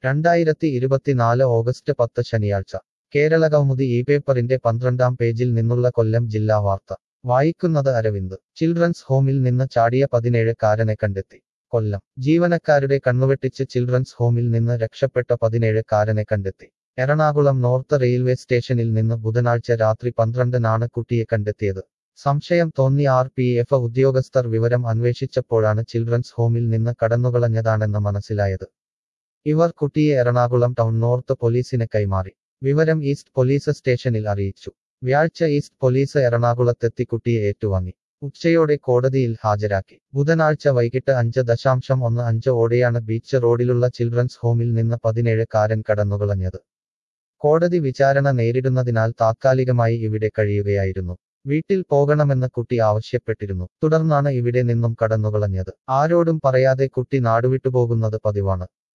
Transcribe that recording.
രണ്ടായിരത്തി ഇരുപത്തിനാല് ഓഗസ്റ്റ് പത്ത് ശനിയാഴ്ച കേരള കൗമുദി ഈ പേപ്പറിന്റെ പന്ത്രണ്ടാം പേജിൽ നിന്നുള്ള കൊല്ലം ജില്ലാ വാർത്ത വായിക്കുന്നത് അരവിന്ദ് ചിൽഡ്രൻസ് ഹോമിൽ നിന്ന് ചാടിയ പതിനേഴുകാരനെ കണ്ടെത്തി കൊല്ലം ജീവനക്കാരുടെ കണ്ണുവെട്ടിച്ച് ചിൽഡ്രൻസ് ഹോമിൽ നിന്ന് രക്ഷപ്പെട്ട പതിനേഴുകാരനെ കണ്ടെത്തി എറണാകുളം നോർത്ത് റെയിൽവേ സ്റ്റേഷനിൽ നിന്ന് ബുധനാഴ്ച രാത്രി പന്ത്രണ്ടിനാണ് കുട്ടിയെ കണ്ടെത്തിയത് സംശയം തോന്നി ആർ പി എഫ് ഉദ്യോഗസ്ഥർ വിവരം അന്വേഷിച്ചപ്പോഴാണ് ചിൽഡ്രൻസ് ഹോമിൽ നിന്ന് കടന്നുകളഞ്ഞതാണെന്ന് മനസ്സിലായത് ഇവർ കുട്ടിയെ എറണാകുളം ടൗൺ നോർത്ത് പോലീസിന് കൈമാറി വിവരം ഈസ്റ്റ് പോലീസ് സ്റ്റേഷനിൽ അറിയിച്ചു വ്യാഴ്ച ഈസ്റ്റ് പോലീസ് എറണാകുളത്തെത്തി കുട്ടിയെ ഏറ്റുവാങ്ങി ഉച്ചയോടെ കോടതിയിൽ ഹാജരാക്കി ബുധനാഴ്ച വൈകിട്ട് അഞ്ച് ദശാംശം ഒന്ന് അഞ്ച് ഓടെയാണ് ബീച്ച് റോഡിലുള്ള ചിൽഡ്രൻസ് ഹോമിൽ നിന്ന് പതിനേഴുകാരൻ കടന്നുകളഞ്ഞത് കോടതി വിചാരണ നേരിടുന്നതിനാൽ താത്കാലികമായി ഇവിടെ കഴിയുകയായിരുന്നു വീട്ടിൽ പോകണമെന്ന് കുട്ടി ആവശ്യപ്പെട്ടിരുന്നു തുടർന്നാണ് ഇവിടെ നിന്നും കടന്നുകളഞ്ഞത് ആരോടും പറയാതെ കുട്ടി നാടുവിട്ടുപോകുന്നത് പതിവാണ്